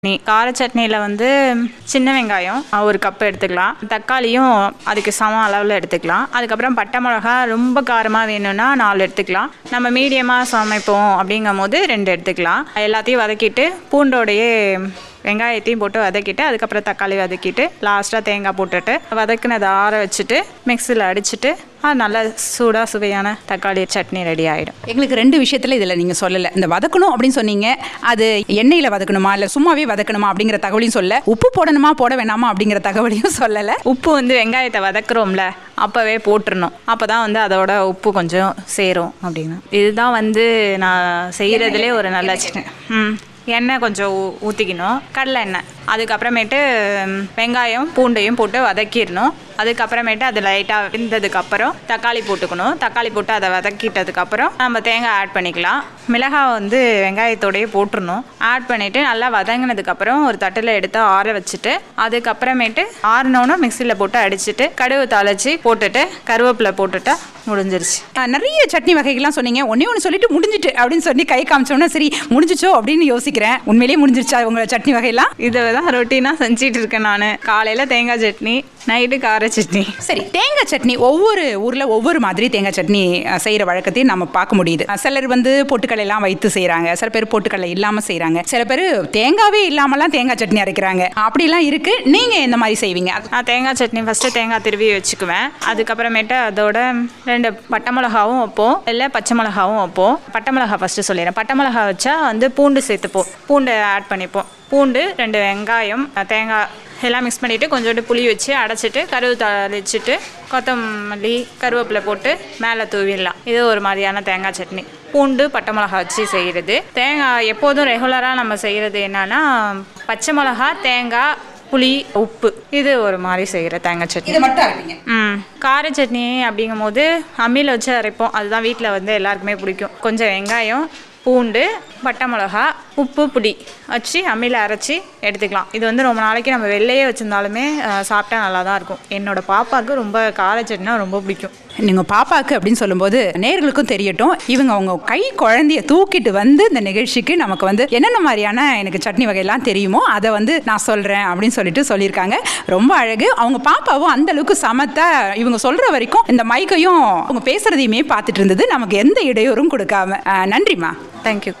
நீ கார சட்னியில் வந்து சின்ன வெங்காயம் ஒரு கப் எடுத்துக்கலாம் தக்காளியும் அதுக்கு சம அளவில் எடுத்துக்கலாம் அதுக்கப்புறம் பட்டை மிளகா ரொம்ப காரமாக வேணும்னா நாலு எடுத்துக்கலாம் நம்ம மீடியமாக சமைப்போம் அப்படிங்கும் போது ரெண்டு எடுத்துக்கலாம் எல்லாத்தையும் வதக்கிட்டு பூண்டோடையே வெங்காயத்தையும் போட்டு வதக்கிட்டு அதுக்கப்புறம் தக்காளி வதக்கிட்டு லாஸ்ட்டாக தேங்காய் போட்டுட்டு வதக்குனதை ஆற வச்சுட்டு மிக்சியில் அடிச்சுட்டு அது நல்ல சூடாக சுவையான தக்காளி சட்னி ரெடி ஆகிடும் எங்களுக்கு ரெண்டு விஷயத்துல இதில் நீங்கள் சொல்லலை இந்த வதக்கணும் அப்படின்னு சொன்னீங்க அது எண்ணெயில் வதக்கணுமா இல்லை சும்மாவே வதக்கணுமா அப்படிங்கிற தகவலையும் சொல்ல உப்பு போடணுமா போட வேணாமா அப்படிங்கிற தகவலையும் சொல்லலை உப்பு வந்து வெங்காயத்தை வதக்குறோம்ல அப்போவே போட்டுறணும் அப்போ தான் வந்து அதோட உப்பு கொஞ்சம் சேரும் அப்படின்னு இதுதான் வந்து நான் செய்கிறதுலே ஒரு நல்ல சின்ன ம் எண்ணெய் கொஞ்சம் ஊ- ஊற்றிக்கணும் கடலை எண்ணெய் அதுக்கப்புறமேட்டு ம், வெங்காயம் பூண்டையும் போட்டு வதக்கிடணும் அதுக்கப்புறமேட்டு அது லைட்டாக வெந்ததுக்கப்புறம் தக்காளி போட்டுக்கணும் தக்காளி போட்டு அதை வதக்கிட்டதுக்கப்புறம் நம்ம தேங்காய் ஆட் பண்ணிக்கலாம் மிளகாய் வந்து வெங்காயத்தோடயே போட்டுறணும் ஆட் பண்ணிவிட்டு நல்லா வதங்கினதுக்கப்புறம் ஒரு தட்டில் எடுத்து ஆற வச்சுட்டு அதுக்கப்புறமேட்டு ஆறினோன்னு மிக்சியில் போட்டு அடிச்சுட்டு கடுகு தாளிச்சு போட்டுட்டு கருவேப்பிலை போட்டுட்டா முடிஞ்சிருச்சு ஆ, நிறைய சட்னி வகைகள்லாம் சொன்னீங்க ஒன்னே ஒன்று சொல்லிட்டு முடிஞ்சிட்டு அப்படின்னு சொல்லி கை காமிச்சோன்னா சரி முடிஞ்சிச்சோ அப்படின்னு யோசிக்கிறேன் உண்மையிலேயே முடிஞ்சிருச்சா உங்களோட சட்னி வகையெல்லாம் இதை தான் ரொட்டீனாக செஞ்சிட்டு இருக்கேன் நான் காலையில் தேங்காய் சட்னி நைட்டு கார சட்னி சரி தேங்காய் சட்னி ஒவ்வொரு ஊரில் ஒவ்வொரு மாதிரி தேங்காய் சட்னி செய்கிற வழக்கத்தையும் நம்ம பார்க்க முடியுது அஹ் சிலர் வந்து பொட்டுக்கடலை எல்லாம் வைத்து செய்கிறாங்க சில பேர் பொட்டுக்கடலை இல்லாமல் செய்கிறாங்க சில பேர் தேங்காவே இல்லாமலாம் தேங்காய் சட்னி அரைக்கிறாங்க அப்படிலாம் இருக்கு நீங்கள் எந்த மாதிரி செய்வீங்க அது- நான் தேங்காய் சட்னி ஃபஸ்ட்டு தேங்காய் திருவி வச்சுக்குவேன் அதுக்கப்புறமேட்டு அதோட ரெண்டு பட்டை மிளகாவும் வைப்போம் இல்லை பச்சை மிளகாவும் வைப்போம் பட்டை மிளகா ஃபஸ்ட்டு சொல்லிடுறேன் பட்டை மிளகா வச்சா வந்து பூண்டு சேர்த்துப்போம் பூண்டு ஆட் பண்ணிப்போம் பூண்டு ரெண்டு வெங்காயம் தேங்காய் எல்லாம் மிக்ஸ் பண்ணிவிட்டு கொஞ்சோண்டு புளி வச்சு அடைச்சிட்டு கருவு தாளிச்சிட்டு கொத்தமல்லி கருவேப்பிலை போட்டு மேலே தூவிடலாம் இது ஒரு மாதிரியான தேங்காய் சட்னி பூண்டு பட்டை மிளகா வச்சு செய்கிறது தேங்காய் எப்போதும் ரெகுலராக நம்ம செய்கிறது என்னன்னா பச்சை மிளகா தேங்காய் புளி உப்பு இது ஒரு மாதிரி செய்கிற தேங்காய் சட்னி இதை மட்டும் அரைப்பீங்க ம் கார சட்னி அப்படிங்கும் போது அம்மியில் வச்சு அரைப்போம் அதுதான் வீட்டில் வந்து எல்லாருக்குமே பிடிக்கும் கொஞ்சம் வெங்காயம் பூண்டு பட்டை மிளகா உப்பு புளி வச்சு அம்மியில் அரைச்சி எடுத்துக்கலாம் இது வந்து ரொம்ப நாளைக்கு நம்ம வெளிலையே வச்சுருந்தாலுமே அஹ், சாப்பிட்டா நல்லா தான் இருக்கும் என்னோட பாப்பாவுக்கு ரொம்ப கார சட்னினா ரொம்ப பிடிக்கும் நீங்கள் பாப்பாக்கு அப்படின்னு சொல்லும்போது நேர்களுக்கும் தெரியட்டும் இவங்க அவங்க கை குழந்தைய தூக்கிட்டு வந்து இந்த நிகழ்ச்சிக்கு நமக்கு வந்து என்னென்ன மாதிரியான எனக்கு சட்னி வகையெல்லாம் தெரியுமோ அதை வந்து நான் சொல்கிறேன் அப்படின்னு சொல்லிட்டு சொல்லியிருக்காங்க ரொம்ப அழகு அவங்க பாப்பாவும் அந்த அளவுக்கு சமத்தா இவங்க சொல்கிற வரைக்கும் இந்த மைக்கையும் அவங்க பேசுகிறதையுமே பார்த்துட்டு இருந்தது நமக்கு எந்த இடையூறும் கொடுக்காம அஹ், நன்றிம்மா தேங்க்யூ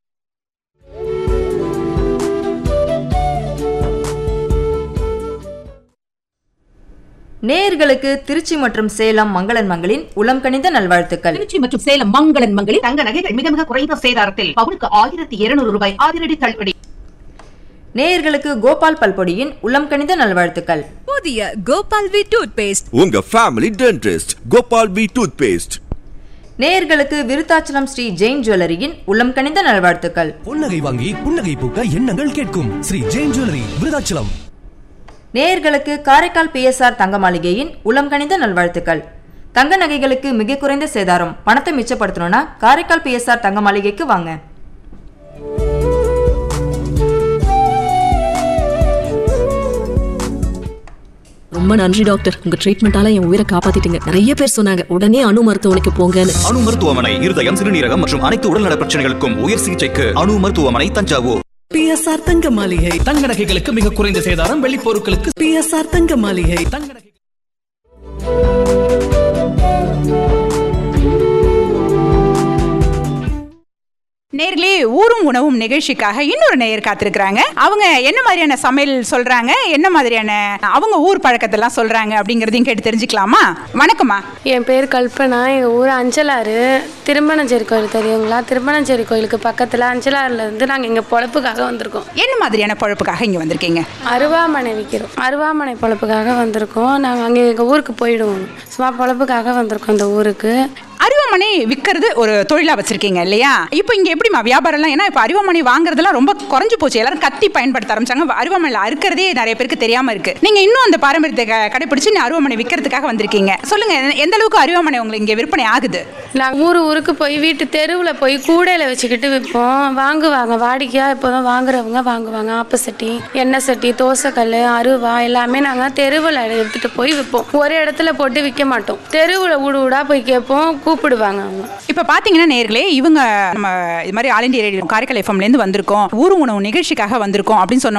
நேயர்களுக்கு திருச்சி மற்றும் சேலம் மங்களன் மங்களின் உளம் கனிந்த நல்வாழ்த்துக்கள் திருச்சி மற்றும் சேலம் மங்களன் மங்களில் தங்க நகைகள் மிக மிக குறைந்த சேதாரத்தில் பவுனுக்கு ஆயிரத்தி இருநூறு ரூபாய் அதிரடி தள்ளுபடி நேயர்களுக்கு கோபால் பல்பொடியின் உளம் கனிந்த நல்வாழ்த்துக்கள் புதிய கோபால் வி டூத் பேஸ்ட் உங்க family dentist Gopal B toothpaste நேயர்களுக்கு விருத்தாச்சலம் ஸ்ரீ ஜெயின் ஜுவல்லரியின் உளம் கனிந்த நல்வாழ்த்துக்கள் புன்னகை வாங்கி புன்னகை பூக்க எண்ணங்கள் கேட்கும் ஸ்ரீ ஜெயின் ஜுவல்லரி விருதாச்சலம் நேயர்களுக்கு காரைக்கால் பிஎஸ்ஆர் தங்க மாளிகையின் உளம் கனிந்த நல்வாழ்த்துக்கள் தங்க நகைகளுக்கு மிக குறைந்த சேதாரம் பணத்தை மிச்சப்படுத்தணும்னா காரைக்கால் பிஎஸ்ஆர் தங்க மாளிகைக்கு வாங்க ரொம்ப நன்றி டாக்டர் உங்க ட்ரீட்மெண்டால என் உயிரை காப்பாத்திட்டீங்க நிறைய பேர் சொன்னாங்க உடனே அணு மருத்துவமனைக்கு போங்கன்னு அணு மருத்துவமனை இருதயம் சிறுநீரகம் மற்றும் அனைத்து உடல்நல பிரச்சனைகளுக்கும் உயர் சிகிச்சைக்கு அணு மருத்துவமனை தஞ்சாவூர் பிஎஸ்ஆர் தங்க மாளிகை தங்க நகைகளுக்கு மிக குறைந்த சேதாரம் வெள்ளி பொருட்களுக்கு பிஎஸ்ஆர் தங்க மாளிகை தங்க நகை நேர்களே ஊரும் உணவும் நிகழ்ச்சிக்காக இன்னொரு நேயர் காத்திருக்கிறாங்க அவங்க என்ன மாதிரியான சமையல் சொல்றாங்க என்ன மாதிரியான அவங்க ஊர் பழக்கத்தெல்லாம் சொல்றாங்க அப்படிங்கறதையும் கேட்டு தெரிஞ்சுக்கலாமா வணக்கம்மா என் பேர் கல்பனா எங்கள் ஊர் அஞ்சலாறு திருமணஞ்சேரி கோயில் தெரியுங்களா திருமணஞ்சேரி கோயிலுக்கு பக்கத்தில் அஞ்சலாறுல இருந்து நாங்கள் இங்கே பொழப்புக்காக வந்திருக்கோம் என்ன மாதிரியான பழப்புக்காக இங்க வந்திருக்கீங்க அருவாமனை விற்கிறோம் அருவாமனை பொழப்புக்காக வந்திருக்கோம் நாங்கள் அங்கே எங்கள் ஊருக்கு போயிடுவோம் சும்மா பொழப்புக்காக வந்திருக்கோம் இந்த ஊருக்கு அருவாமனை விற்கிறது ஒரு தொழிலா வச்சிருக்கீங்க இல்லையா இப்போ இங்க எப்படிமா வியாபாரம்லாம் ஏன்னா இப்போ அருவாமனை வாங்குறதெல்லாம் ரொம்ப குறைஞ்சு போச்சு எல்லாரும் கத்தி பயன்படுத்த ஆரம்பிச்சாங்க அருவாமனையில் அறுக்கிறதே நிறைய பேருக்கு தெரியாம இருக்கு நீங்க இன்னும் அந்த பாரம்பரியத்தை க- கடைபிடிச்சு நீ அருவாமனை விற்கிறதுக்காக வந்திருக்கீங்க சொல்லுங்க எ- எந்த அளவுக்கு அருவாமனை உங்களுக்கு இங்க விற்பனை ஆகுது நாங்கள் ஊர் ஊருக்கு போய் வீட்டு தெருவில் போய் கூடையில் வச்சுக்கிட்டு விற்போம் வாங்குவாங்க வாடிக்கையாக இப்போதான் வாங்குறவங்க வாங்குவாங்க ஆப்ப சட்டி எண்ணெய் சட்டி தோசைக்கல் அருவா எல்லாமே நாங்கள் தெருவில் எடுத்துகிட்டு போய் விற்போம் ஒரு இடத்துல போட்டு விற்க மாட்டோம் தெருவில் ஊடு ஊடாக போய் கேட்போம் கூப்பிடுவாங்க அவங்க இப்போ பார்த்தீங்கன்னா நேர்களே இவங்க நம்ம இது மாதிரி ஆல் இண்டியா ரேடியோ காரைக்கால் எஃப்எம்லேருந்து வந்திருக்கோம் ஊர் உணவு நிகழ்ச்சிக்காக வந்திருக்கோம் அப்படின்னு சொன்ன